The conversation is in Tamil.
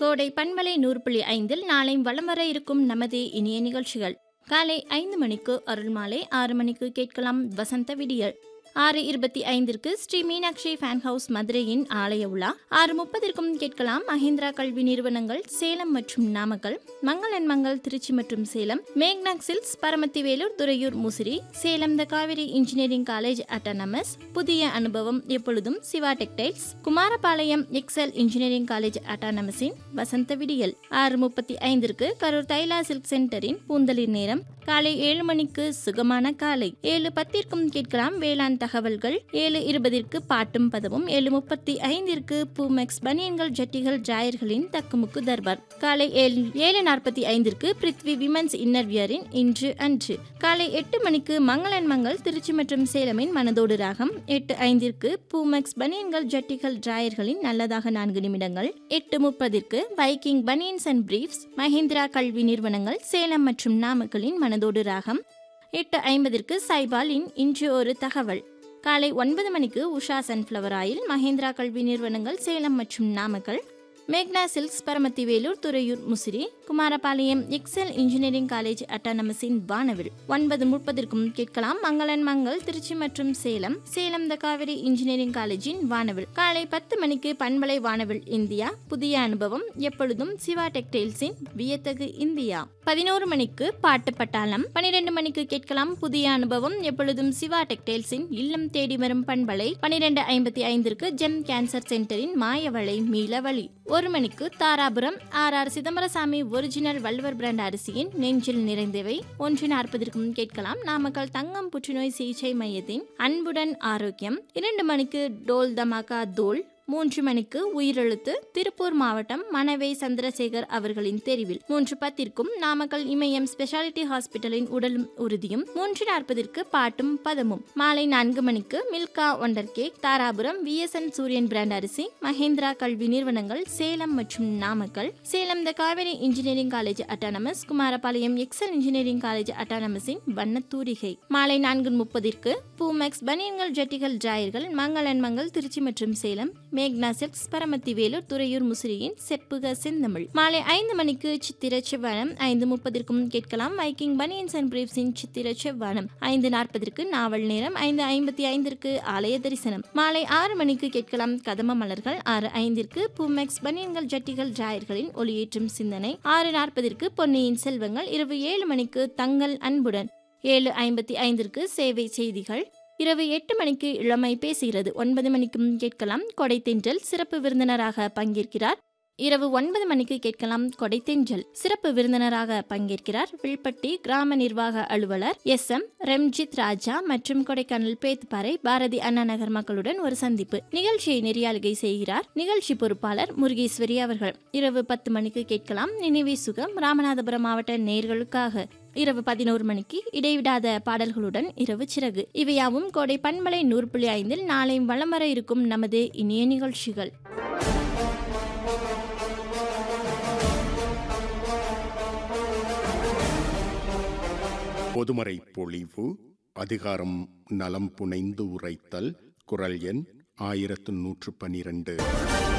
கோடை பண்பலை நூறு புள்ளி ஐந்தில் நாளை வலம் வர இருக்கும் நமது இனிய நிகழ்ச்சிகள் காலை ஐந்து மணிக்கு அருள்மாலை ஆறு மணிக்கு கேட்கலாம் வசந்த விடியல் ஆறு இருபத்தி ஐந்திற்கு ஸ்ரீ மீனாட்சி ஃபேன் ஹவுஸ் மதுரையின் ஆலய உலா ஆறு முப்பதிற்கும் கேட்கலாம் மஹிந்திரா கல்வி நிறுவனங்கள் சேலம் மற்றும் நாமக்கல் மங்களன் மங்கள் திருச்சி மற்றும் Salem Magna silks Paramathi Velur Thuraiyur Musiri Salem the Kaveri engineering college autonomous புதிய அனுபவம் எப்பொழுதும் Siva textiles Kumarapalayam excel engineering college அட்டானமஸின் வசந்த விடியல் ஆறு முப்பத்தி ஐந்திற்கு கரூர் தைலா சில்க் சென்டரின் பூந்தளிர் நேரம் காலை ஏழு மணிக்கு சுகமான காலை ஏழு பத்திற்கும் கேட்கலாம் வேளாண் தகவல்கள் ஏழு இருபதிற்கு பாட்டும் பதவும் ஏழு முப்பத்தி ஐந்திற்கு பூமெக்ஸ் பனியன்கள் ஜட்டிகள் ஜாயர்களின் தக்குமுக்கு தர்பார் காலை ஏழு ஏழு நாற்பத்தி ஐந்திற்கு பிருத்வி விமன்ஸ் இன்னர்வியரின் இன்று அன்று காலை எட்டு மணிக்கு மங்களன் மங்கள் திருச்சி மற்றும் சேலமின் மனதோடு ராகம் எட்டு ஐந்திற்கு பூமெக்ஸ் பனியன்கள் ஜட்டிகள் டிராயர்களின் நல்லதாக நான்கு நிமிடங்கள் எட்டு முப்பதிற்கு பைக்கிங் பனியன்ஸ் அண்ட் பிரீஃப்ஸ் மஹிந்திரா கல்வி நிறுவனங்கள் சேலம் மற்றும் நாமக்கலின் மனதோடு ராகம் எட்டு ஐம்பதிற்கு சைபாலின் இன்று ஒரு தகவல் காலை ஒன்பது மணிக்கு உஷா சன்ஃப்ளவர் ஆயில் மஹிந்திரா கல்வி நிறுவனங்கள் சேலம் மற்றும் Namakkal Magna silks Paramathi Velur Thuraiyur Musiri Kumarapalayam excel engineering college அட்டானமஸின் வானவில் ஒன்பது முப்பதற்கும் கேட்கலாம் மங்களன் மங்கள் திருச்சி மற்றும் சேலம் சேலம் த காவிரி இன்ஜினியரிங் காலேஜின் வானவில் காலை பத்து மணிக்கு பண்பலை வானவில் இந்தியா புதிய அனுபவம் எப்பொழுதும் சிவா டெக்டைல்ஸின் வியத்தகு இந்தியா பதினோரு மணிக்கு பாட்டு பட்டாளம் பனிரெண்டு மணிக்கு கேட்கலாம் புதிய அனுபவம் எப்பொழுதும் சிவா டெக்டைல்ஸின் இல்லம் தேடி வரும் பண்பலை பனிரெண்டு ஐம்பத்தி ஐந்திற்கு ஜெம் கேன்சர் சென்டரின் மாயவளை மீளவழி ஒரு மணிக்கு Dharapuram R R Chidambarasamy original Valluvar brand அரிசியின் நெஞ்சில் நிறைந்தவை ஒன்று நாற்பதற்கும் கேட்கலாம் நாமக்கல் தங்கம் புற்றுநோய் சிகிச்சை மையத்தின் அன்புடன் ஆரோக்கியம் இரண்டு மணிக்கு டோல் தமாகா தோல் மூன்று மணிக்கு உயிரெழுத்து திருப்பூர் மாவட்டம் மணவை சந்திரசேகர் அவர்களின் தெரிவில் மூன்று பத்திற்கும் நாமக்கல் இமயம் ஸ்பெஷாலிட்டி ஹாஸ்பிட்டலின் உடலும் உறுதியும் மூன்று நாற்பதிற்கு பாட்டும் பதமும் மாலை நான்கு மணிக்கு Milka wonder cake Dharapuram VSN Suriyan brand அரிசி மஹேந்திரா கல்வி நிறுவனங்கள் சேலம் மற்றும் Namakkal Salem the Kaveri engineering college autonomous Kumarapalayam excel engineering college அட்டானமஸின் வண்ணத்தூரிகை மாலை நான்கு முப்பதிற்கு பூமெக்ஸ் பனியன்கள் ஜட்டிகள் ஜாயர்கள் மங்களன் மங்கள் திருச்சி மற்றும் சேலம் மேக்னா சில்க்ஸ் பரமத்தி வேலூர் துறையூர் முசிறியின் செப்புக செந்தமிழ் மாலை ஐந்து மணிக்கு சித்திர செவ்வானம் ஐந்து முப்பதற்கும் கேட்கலாம் வைக்கிங் பனியன்ஸ் அண்ட் பிரீவ்ஸின் சித்திர செவ்வானம் ஐந்து நாற்பதற்கு நாவல் நேரம் ஐந்து ஐம்பத்தி ஐந்திற்கு ஆலய தரிசனம் மாலை ஆறு மணிக்கு கேட்கலாம் கதம மலர்கள் ஆறு ஐந்திற்கு பூமெக்ஸ் பனியன்கள் ஜட்டிகள் ஜாயர்களின் ஒளியேற்றும் சிந்தனை ஆறு நாற்பதற்கு பொன்னியின் செல்வங்கள் இரவு ஏழு மணிக்கு தங்கள் அன்புடன் ஏழு ஐம்பத்தி ஐந்திற்கு சேவை செய்திகள் இரவு எட்டு மணிக்கு இளமை பேசுகிறது ஒன்பது மணிக்கும் கேட்கலாம் கொடைத்தென்றல் சிறப்பு விருந்தினராக பங்கேற்கிறார் இரவு ஒன்பது மணிக்கு கேட்கலாம் கொடைத்தெஞ்சல் சிறப்பு விருந்தினராக பங்கேற்கிறார் வில்பட்டி கிராம நிர்வாக அலுவலர் எஸ் எம் ரெம்ஜித் ராஜா மற்றும் கொடைக்கானல் பேத்துப்பாறை பாரதி அண்ணா நகர் மக்களுடன் ஒரு சந்திப்பு நிகழ்ச்சியை நெறியாளுகை செய்கிறார் நிகழ்ச்சி பொறுப்பாளர் முருகேஸ்வரி அவர்கள் இரவு பத்து மணிக்கு கேட்கலாம் நினைவே சுகம் ராமநாதபுரம் மாவட்ட நேர்களுக்காக இரவு பதினோரு மணிக்கு இடைவிடாத பாடல்களுடன் இரவு சிறகு இவையாவும் கோடை பண்பலை நூறு புள்ளி ஐந்தில் நாளை வலம் வர இருக்கும் நமது இனிய நிகழ்ச்சிகள் பொதுமறை பொழிவு அதிகாரம் நலம் புனைந்து உரைத்தல் குரல் எண் ஆயிரத்து நூற்று பனிரெண்டு